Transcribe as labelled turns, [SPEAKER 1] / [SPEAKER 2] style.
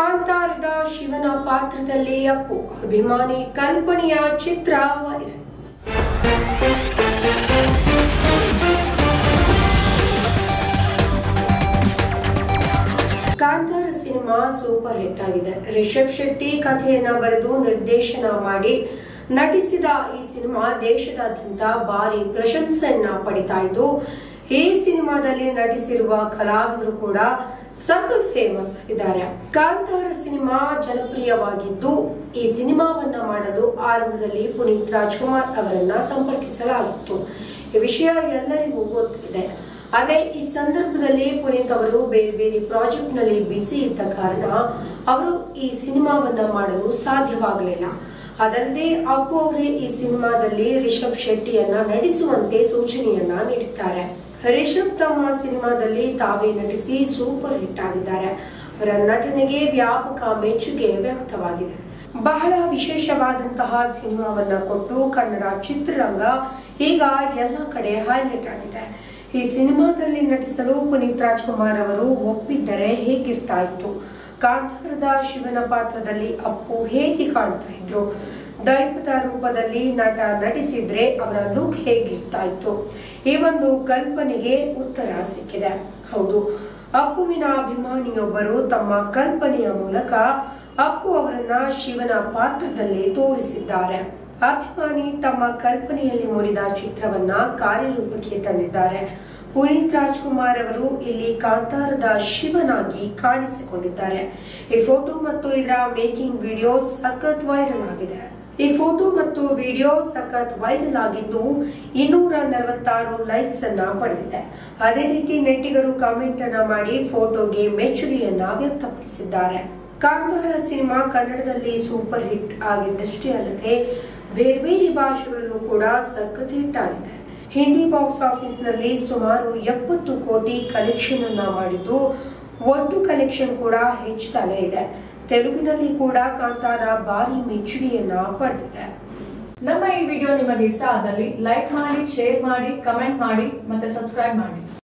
[SPEAKER 1] ಕಾಂತಾರದ ಶಿವನ ಪಾತ್ರದಲ್ಲಿ ಅಪ್ಪು ಅಭಿಮಾನಿ ಕಲ್ಪನೆಯ ಚಿತ್ರ viral Kantara cinema super hit ಆಗಿದೆ ರಿಷಬ್ ಶೆಟ್ಟಿ ಕಥೆಯನ್ನ ಬರೆದು ನಿರ್ದೇಶನ ಮಾಡಿ ನಟಿಸಿದ ಈ ಸಿನಿಮಾ ದೇಶದಾದ್ಯಂತ ಭಾರಿ ಪ್ರಶಂಸೆಯನ್ನ ಪಡಿತಾ ಇದ್ದು ಈ ಸಿನಿಮಾದಲ್ಲಿ ನಟಿಸಿರುವ ಕಲಾವಿದರು ಕೂಡ ಸಖತ್ ಫೇಮಸ್ ಆಗಿದ್ದಾರೆ ಕಾಂತಾರ ಸಿನಿಮಾ ಜನಪ್ರಿಯವಾಗಿದ್ದು ಈ ಸಿನಿಮಾವನ್ನ ಮಾಡಲು ಆರಂಭದಲ್ಲಿ ಪುನೀತ್ ರಾಜ್ಕುಮಾರ್ ಅವರನ್ನ ಸಂಪರ್ಕಿಸಲಾಗಿತ್ತು ಈ ವಿಷಯ ಎಲ್ಲರಿಗೂ ಗೊತ್ತಿದೆ ಆದ್ರೆ ಈ ಸಂದರ್ಭದಲ್ಲಿ ಪುನೀತ್ ಅವರು ಬೇರೆ ಬೇರೆ ಪ್ರಾಜೆಕ್ಟ್ ನಲ್ಲಿ ಬ್ಯುಸಿ ಇದ್ದ ಕಾರಣ ಅವರು ಈ ಸಿನಿಮಾವನ್ನ ಮಾಡಲು ಸಾಧ್ಯವಾಗಲಿಲ್ಲ ಅದಲ್ಲದೆ ಅಪ್ಪು ಅವರೇ ಈ ಸಿನಿಮಾದಲ್ಲಿ ರಿಷಬ್ ಶೆಟ್ಟಿಯನ್ನ ನಡೆಸುವಂತೆ ಸೂಚನೆಯನ್ನ ನೀಡಿದ್ದಾರೆ ರಿಷಬ್ ತಮ್ಮ ಸಿನಿಮಾದಲ್ಲಿ ತಾವೇ ನಟಿಸಿ ಸೂಪರ್ ಹಿಟ್ ಆಗಿದ್ದಾರೆ ಅವರ ನಟನೆಗೆ ವ್ಯಾಪಕ ಮೆಚ್ಚುಗೆ ವ್ಯಕ್ತವಾಗಿದೆ ಬಹಳ ವಿಶೇಷವಾದಂತಹ ಸಿನಿಮಾವನ್ನ ಕೊಟ್ಟು ಕನ್ನಡ ಚಿತ್ರರಂಗ ಈಗ ಎಲ್ಲ ಕಡೆ ಹೈಲೈಟ್ ಆಗಿದೆ ಈ ಸಿನಿಮಾದಲ್ಲಿ ನಟಿಸಲು ಪುನೀತ್ ರಾಜ್ಕುಮಾರ್ ಅವರು ಒಪ್ಪಿದ್ದರೆ ಹೇಗಿರ್ತಾ ಇತ್ತು ಕಾಂತಾರದ ಶಿವನ ಪಾತ್ರದಲ್ಲಿ ಅಪ್ಪು ಹೇಗೆ ಕಾಣ್ತಾ ಇದ್ರು ದೈವದ ರೂಪದಲ್ಲಿ ನಟ ನಟಿಸಿದ್ರೆ ಅವರ ಲುಕ್ ಹೇಗಿರ್ತಾ ಇತ್ತು ಈ ಒಂದು ಕಲ್ಪನೆಗೆ ಉತ್ತರ ಸಿಕ್ಕಿದೆ ಹೌದು ಅಪ್ಪುವಿನ ಅಭಿಮಾನಿಯೊಬ್ಬರು ತಮ್ಮ ಕಲ್ಪನೆಯ ಮೂಲಕ ಅಪ್ಪು ಅವರನ್ನ ಶಿವನ ಪಾತ್ರದಲ್ಲಿ ತೋರಿಸಿದ್ದಾರೆ ಅಭಿಮಾನಿ ತಮ್ಮ ಕಲ್ಪನೆಯಲ್ಲಿ ಮುರಿದ ಚಿತ್ರವನ್ನ ಕಾರ್ಯರೂಪಕ್ಕೆ ತಂದಿದ್ದಾರೆ ಪುನೀತ್ ರಾಜ್ಕುಮಾರ್ ಅವರು ಇಲ್ಲಿ ಕಾಂತಾರದ ಶಿವನಾಗಿ ಕಾಣಿಸಿಕೊಂಡಿದ್ದಾರೆ ಈ ಫೋಟೋ ಮತ್ತು ಇದರ ಮೇಕಿಂಗ್ ವಿಡಿಯೋ ಸಖತ್ ವೈರಲ್ ಆಗಿದೆ ಈ ಫೋಟೋ ಮತ್ತು ವಿಡಿಯೋ ಸಖತ್ ವೈರಲ್ ಆಗಿದ್ದು ಇನ್ನೂರ ನಲವತ್ತಾರು ಲೈಕ್ಸ್ ಅನ್ನ ಪಡೆದಿದೆ ಅದೇ ರೀತಿ ನೆಟ್ಟಿಗರು ಕಾಮೆಂಟ್ ಅನ್ನ ಮಾಡಿ ಫೋಟೋಗೆ ಮೆಚ್ಚುಗೆಯನ್ನ ವ್ಯಕ್ತಪಡಿಸಿದ್ದಾರೆ ಕಾಂತಾರ ಸಿನಿಮಾ ಕನ್ನಡದಲ್ಲಿ ಸೂಪರ್ ಹಿಟ್ ಆಗಿದ್ದಷ್ಟೇ ಅಲ್ಲದೆ ಬೇರೆ ಬೇರೆ ಭಾಷೆಗಳಲ್ಲೂ ಕೂಡ ಸಖತ್ ಹಿಟ್ ಆಗಿದೆ ಹಿಂದಿ ಬಾಕ್ಸ್ ಆಫೀಸ್ ನಲ್ಲಿ ಸುಮಾರು ಎಪ್ಪತ್ತು ಕೋಟಿ ಕಲೆಕ್ಷನ್ ಅನ್ನ ಮಾಡಿದ್ದು ಒಟ್ಟು ಕಲೆಕ್ಷನ್ ಕೂಡ ಹೆಚ್ಚುತ್ತಾನೆ ಇದೆ ತೆಲುಗಿನಲ್ಲಿ ಕೂಡ ಕಾಂತಾರ ಭಾರಿ ಮೆಚ್ಚುಗೆಯನ್ನ ಪಡೆದಿದೆ
[SPEAKER 2] ನಮ್ಮ ಈ ವಿಡಿಯೋ ನಿಮಗೆ ಇಷ್ಟ ಆದಲ್ಲಿ ಲೈಕ್ ಮಾಡಿ ಶೇರ್ ಮಾಡಿ ಕಮೆಂಟ್ ಮಾಡಿ ಮತ್ತೆ ಸಬ್ಸ್ಕ್ರೈಬ್ ಮಾಡಿ